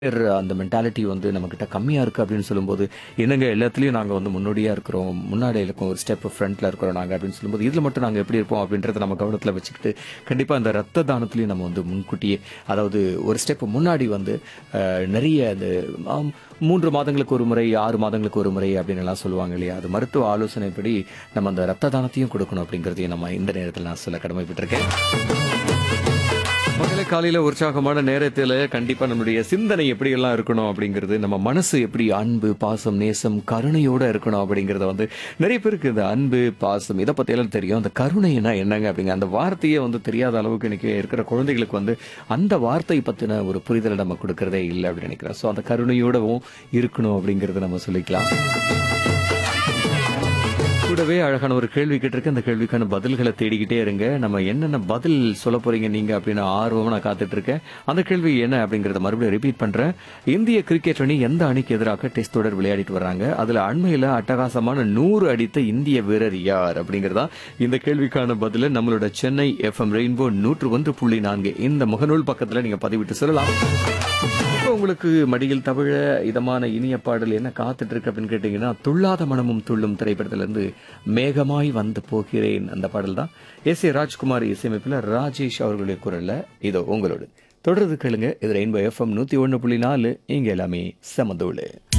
பேர் அந்த மென்டாலிட்டி வந்து நம்மக்கிட்ட கம்மியாக இருக்குது அப்படின்னு சொல்லும்போது என்னங்க எல்லாத்துலேயும் நாங்கள் வந்து முன்னோடியாக இருக்கிறோம் முன்னாடி இருக்கோம் ஒரு ஸ்டெப் ஃப்ரண்ட்டில் இருக்கிறோம் நாங்கள் அப்படின்னு சொல்லும்போது இதில் மட்டும் நாங்கள் எப்படி இருப்போம் அப்படின்றத நம்ம கவனத்தில் வச்சுக்கிட்டு கண்டிப்பாக அந்த ரத்த தானத்துலேயும் நம்ம வந்து முன்கூட்டியே அதாவது ஒரு ஸ்டெப் முன்னாடி வந்து அஹ், நிறைய அந்த ஆம், மூன்று மாதங்களுக்கு ஒரு முறை ஆறு மாதங்களுக்கு ஒரு முறை அப்படின்னு எல்லாம் சொல்லுவாங்க இல்லையா அது மருத்துவ ஆலோசனைப்படி நம்ம அந்த ரத்த தானத்தையும் கொடுக்கணும் அப்படிங்கிறதையும் நம்ம இந்த நேரத்தில் நான் சொல்ல கடமைப்பட்டிருக்கேன் மகளே காலையில உற்சாகமான நேரத்துல கண்டிப்பா நம்மளுடைய சிந்தனை எப்படி எல்லாம் இருக்கணும் அப்படிங்கிறது நம்ம மனசு எப்படி அன்பு பாசம் நேசம் கருணையோட இருக்கணும் அப்படிங்கறத வந்து நிறைய பேருக்கு இந்த அன்பு பாசம் இதை பத்தி எல்லாம் தெரியும் அந்த கருணைனா என்னங்க அப்படிங்க அந்த வார்த்தையே வந்து தெரியாத அளவுக்கு இன்னைக்கு இருக்கிற குழந்தைகளுக்கு வந்து அந்த வார்த்தை பத்தின ஒரு புரிதலை நம்ம கொடுக்கறதே இல்லை அப்படின்னு நினைக்கிறேன் ஸோ அந்த கருணையோடவும் இருக்கணும் அப்படிங்கறத நம்ம சொல்லிக்கலாம் கூடவே அழகான ஒரு கேள்வி கேட்டிருக்கு அந்த கேள்விக்கான பதில்களை தேடிக்கிட்டே இருங்க நம்ம என்னென்ன பதில் சொல்ல போறீங்க நீங்க அப்படின்னு ஆர்வமா நான் காத்துட்டு இருக்கேன் அந்த கேள்வி என்ன அப்படிங்கறத மறுபடியும் ரிப்பீட் பண்றேன் இந்திய கிரிக்கெட் அணி எந்த அணிக்கு எதிராக டெஸ்ட் தொடர் விளையாடிட்டு வர்றாங்க அதுல அண்மையில அட்டகாசமான நூறு அடித்த இந்திய வீரர் யார் அப்படிங்கறதா இந்த கேள்விக்கான பதில நம்மளோட சென்னை எஃப்எம் ரெயின்போ நூற்று ஒன்று புள்ளி நான்கு இந்த முகநூல் பக்கத்துல நீங்க பதிவிட்டு சொல்லலாம் இப்போ உங்களுக்கு மடியில் தவிழ இதமான இனிய பாடல் என்ன காத்துட்டு இருக்கு அப்படின்னு கேட்டீங்கன்னா துள்ளாத மனமும் துள்ளும் திரைப்படத்துல இருந்து மேகமாய் வந்து போகிறேன் அந்த பாடல் தான் எஸ் ஏ ராஜ்குமார் இசையமைப்பில் ராஜேஷ் அவர்களுடைய குரல்ல இதோ உங்களோடு தொடர்ந்து கேளுங்க இது ரெயின்போ எஃப்எம் நூத்தி ஒன்று புள்ளி நாலு இங்க எல்லாமே சமதோடு